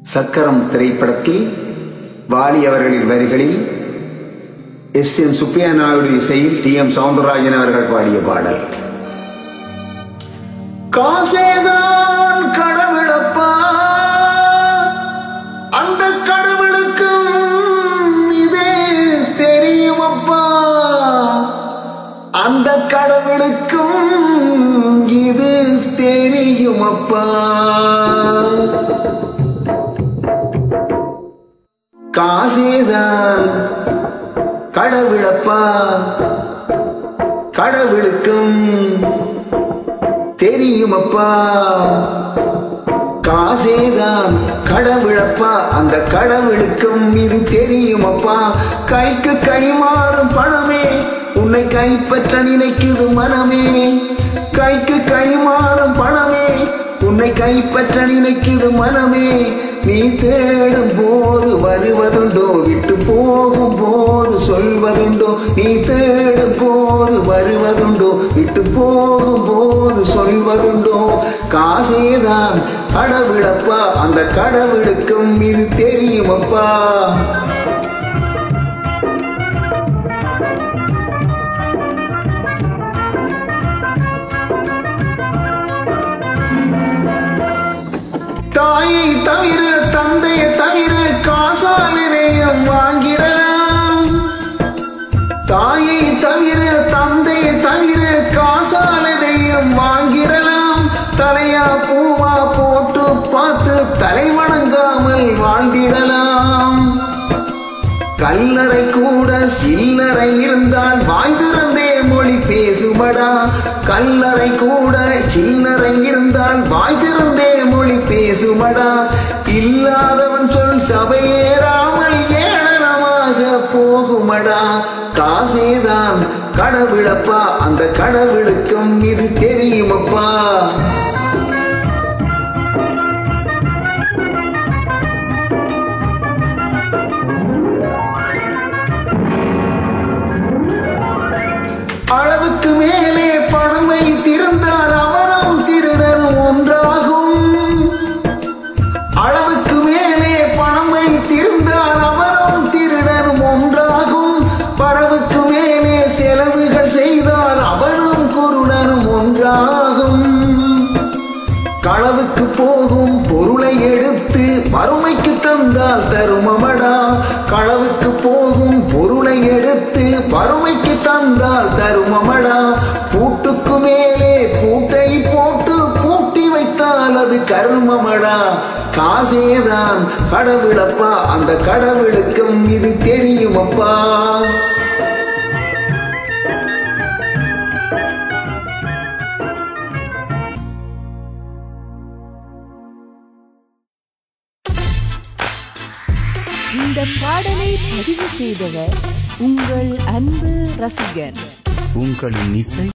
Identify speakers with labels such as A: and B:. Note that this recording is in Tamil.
A: சக்கரம் திரைப்படத்தில் வாலி அவர்களின் வரிகளில் எஸ் எம் சுப்பையா நாயுடு இசையில் டி எம் சவுந்தரராஜன் அவர்கள் பாடிய பாடல் காசேதான் கடவுளப்பா அந்த கடவுளுக்கும் இதே தெரியுமப்பா அந்த கடவுளுக்கும் இது தெரியுமப்பா காசேதான் கடவுளப்பா கடவுளுக்கும் தெரியுமப்பா காசேதான் கடவுளப்பா அந்த கடவுளுக்கும் இது தெரியுமப்பா கைக்கு கை மாறும் பணமே உன்னை கைப்பற்ற நினைக்குது மனமே கைக்கு கை மாறும் பணமே உன்னை கைப்பற்ற நினைக்குது மனமே நீ தேடும் போது வருவதுண்டோ விட்டு போகும் போது சொல்வதுண்டோ நீ தேடும் போது வருவதுண்டோ விட்டு போகும் போது சொல்வதுண்டோ காசேதான் கடவுளப்பா அந்த கடவுளுக்கும் இது தெரியுமப்பா தாயை தவிர தந்தையை தவிர காசால் இதயம் வாங்கிடலாம் தாயை தவிர தந்தையை தவிர காசால் இதயம் வாங்கிடலாம் தலையா பூவா போட்டு பார்த்து தலை வணங்காமல் வாழ்ந்திடலாம் கல்லறை கூட சில்லறை இருந்தால் வாய் திறந்தே மொழி பேசுமடா கல்லறை கூட சில்லறை இருந்தால் வாய் திறந்தே மொழி பேசுமடா இல்லாதவன் சொல் சபையேறாமல் ஏளனமாக போகுமடா காசேதான் கடவுளப்பா அந்த கடவுளுக்கும் இது தெரியுமப்பா அளவுக்கு மேலே பணமை திறந்தால் அவரம் திருடன் ஒன்றாகும் அளவுக்கு மேலே பணமை திருந்தால் அவரம் திருடன் ஒன்றாகும் பறவுக்கு மேலே செலவுகள் செய்தால் அவரும் குருடனும் ஒன்றாகும் களவுக்கு போகும் பொருளை எடுத்து வறுமைக்கு தந்தால் தருமமடா களவுக்கு போகும் பொருளை எடுத்து வறுமைக்கு தந்தால் தருமமடா பூட்டுக்கு மேலே பூட்டை போட்டு பூட்டி வைத்தால் அது கருமமடா காசேதான் கடவுளப்பா அந்த கடவுளுக்கும் இது தெரியுமப்பா
B: இந்த பாடலை பதிவு செய்தவர் உங்கள் அன்பு ரசிகன்
C: உங்களின் இசை